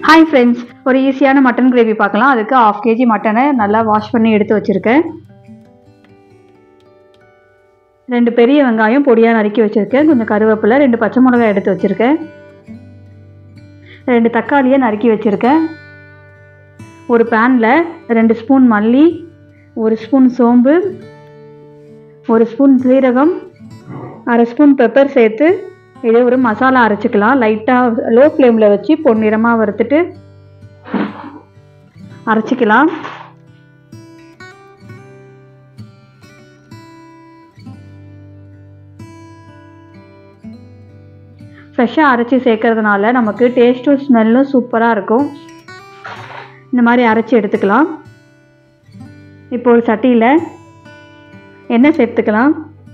hi friends ஒரு ஈஸியான mutton gravy பார்க்கலாம் அதுக்கு ஆஃப் கேஜி மட்டனை நல்லா வாஷ் பண்ணி எடுத்து வச்சுருக்கேன் ரெண்டு பெரிய வெங்காயம் பொடியாக நறுக்கி வச்சுருக்கேன் கொஞ்சம் கருவேப்பிலை ரெண்டு பச்சை மிளகாய் எடுத்து வச்சுருக்கேன் ரெண்டு தக்காளியை நறுக்கி வச்சுருக்கேன் ஒரு பேனில் ரெண்டு ஸ்பூன் மல்லி ஒரு ஸ்பூன் சோம்பு ஒரு ஸ்பூன் சீரகம் அரை ஸ்பூன் பெப்பர் சேர்த்து இதை ஒரு மசாலா அரைச்சிக்கலாம் லைட்டாக லோ ஃப்ளேமில் வச்சு பொன்னிறமாக வறுத்துட்டு அரைச்சிக்கலாம் ஃப்ரெஷ்ஷாக அரைச்சி சேர்க்கறதுனால நமக்கு டேஸ்ட்டும் ஸ்மெல்லும் சூப்பராக இருக்கும் இந்த மாதிரி அரைச்சி எடுத்துக்கலாம் இப்போ ஒரு சட்டியில் எண்ணெய் சேர்த்துக்கலாம்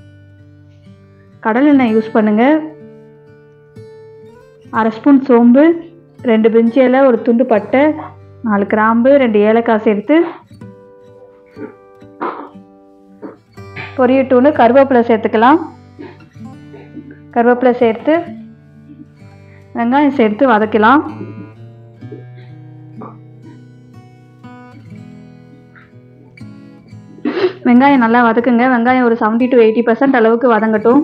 கடல் எண்ணெய் யூஸ் பண்ணுங்கள் அரை ஸ்பூன் சோம்பு ரெண்டு பிரிஞ்சி இலை ஒரு துண்டு பட்டை நாலு கிராம்பு ரெண்டு ஏலக்காய் சேர்த்து பொரியட்டூன்னு கருவேப்பிலை சேர்த்துக்கலாம் கருவேப்பிலை சேர்த்து வெங்காயம் சேர்த்து வதக்கலாம் வெங்காயம் நல்லா வதக்குங்க வெங்காயம் ஒரு செவன்ட்டி டு எயிட்டி பர்சன்ட் அளவுக்கு வதங்கட்டும்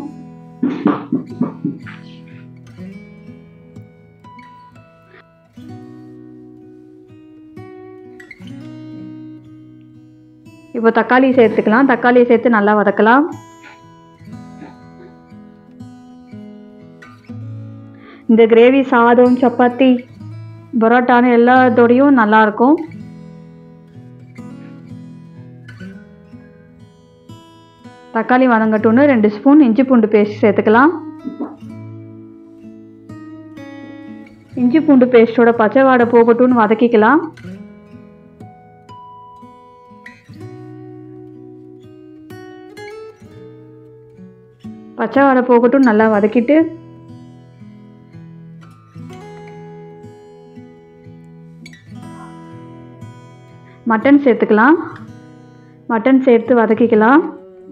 இப்போ தக்காளி சேர்த்துக்கலாம் தக்காளியை சேர்த்து நல்லா வதக்கலாம் இந்த கிரேவி சாதம் சப்பாத்தி பரோட்டான்னு எல்லாத்தோடையும் நல்லா இருக்கும் தக்காளி வதங்கட்டும்னு ரெண்டு ஸ்பூன் இஞ்சி பூண்டு பேஸ்ட் சேர்த்துக்கலாம் இஞ்சி பூண்டு பேஸ்ட்டோட பச்சை வாடை போகட்டும்னு வதக்கிக்கலாம் பச்சை வாடை போகட்டும் நல்லா வதக்கிட்டு மட்டன் சேர்த்துக்கலாம் மட்டன் சேர்த்து வதக்கிக்கலாம்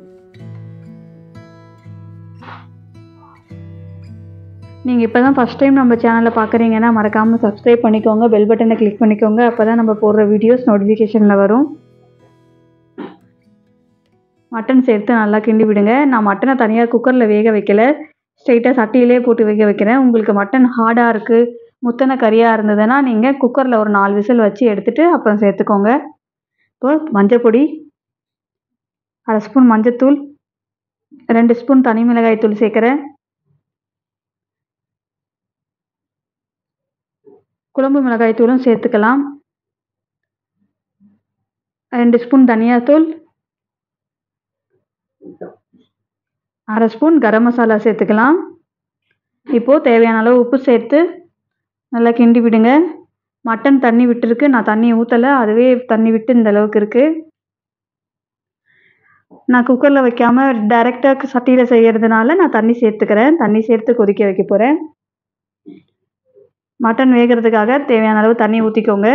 நீங்கள் இப்போ தான் ஃபஸ்ட் டைம் நம்ம சேனலை பார்க்குறீங்கன்னா மறக்காமல் சப்ஸ்கிரைப் பண்ணிக்கோங்க பெல் பட்டனை கிளிக் பண்ணிக்கோங்க அப்போ தான் நம்ம போடுற வீடியோஸ் நோட்டிஃபிகேஷனில் வரும் மட்டன் சேர்த்து நல்லா கிண்டி விடுங்க நான் மட்டனை தனியாக குக்கரில் வேக வைக்கல ஸ்ட்ரெயிட்டாக சட்டியிலே போட்டு வேக வைக்கிறேன் உங்களுக்கு மட்டன் ஹார்டாக இருக்குது முத்தனை கறியாக இருந்ததுன்னா நீங்கள் குக்கரில் ஒரு நாலு விசில் வச்சு எடுத்துகிட்டு அப்புறம் சேர்த்துக்கோங்க இப்போ மஞ்சள் பொடி அரை ஸ்பூன் மஞ்சத்தூள் ரெண்டு ஸ்பூன் தனி மிளகாய் தூள் சேர்க்குறேன் குழம்பு மிளகாய் தூளும் சேர்த்துக்கலாம் ரெண்டு ஸ்பூன் தனியாத்தூள் அரை ஸ்பூன் கரம் மசாலா சேர்த்துக்கலாம் இப்போது தேவையான அளவு உப்பு சேர்த்து நல்லா கிண்டி விடுங்க மட்டன் தண்ணி விட்டுருக்கு நான் தண்ணி ஊற்றலை அதுவே தண்ணி விட்டு இந்த அளவுக்கு இருக்குது நான் குக்கரில் வைக்காமல் டைரெக்டாக சட்டியில் செய்கிறதுனால நான் தண்ணி சேர்த்துக்கிறேன் தண்ணி சேர்த்து கொதிக்க வைக்க போகிறேன் மட்டன் வேகிறதுக்காக தேவையான அளவு தண்ணி ஊற்றிக்கோங்க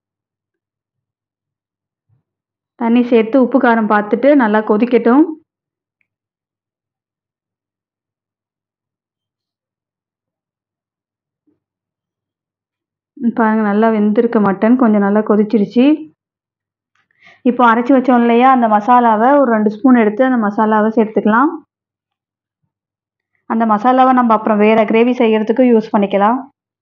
தண்ணி சேர்த்து உப்பு காரம் பார்த்துட்டு நல்லா கொதிக்கட்டும் பாருங்கள் நல்லா வெந்திருக்க மட்டன் கொஞ்சம் நல்லா கொதிச்சிருச்சு இப்போ அரைச்சி வச்சோம் இல்லையா அந்த மசாலாவை ஒரு ரெண்டு ஸ்பூன் எடுத்து அந்த மசாலாவை சேர்த்துக்கலாம் அந்த மசாலாவை நம்ம அப்புறம் வேறு கிரேவி செய்கிறதுக்கு யூஸ் பண்ணிக்கலாம்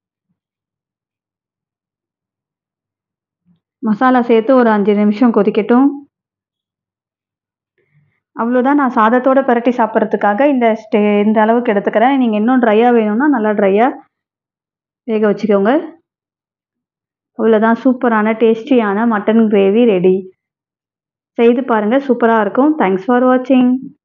மசாலா சேர்த்து ஒரு அஞ்சு நிமிஷம் கொதிக்கட்டும் அவ்வளோதான் நான் சாதத்தோடு பரட்டி சாப்பிட்றதுக்காக இந்த ஸ்டே இந்த அளவுக்கு எடுத்துக்கிறேன் நீங்கள் இன்னும் ட்ரையாக வேணும்னா நல்லா ட்ரையாக வேக வச்சுக்கோங்க அவ்வளோதான் சூப்பரான டேஸ்டியான மட்டன் கிரேவி ரெடி செய்து பாருங்கள் சூப்பராக இருக்கும் தேங்க்ஸ் ஃபார் வாட்சிங்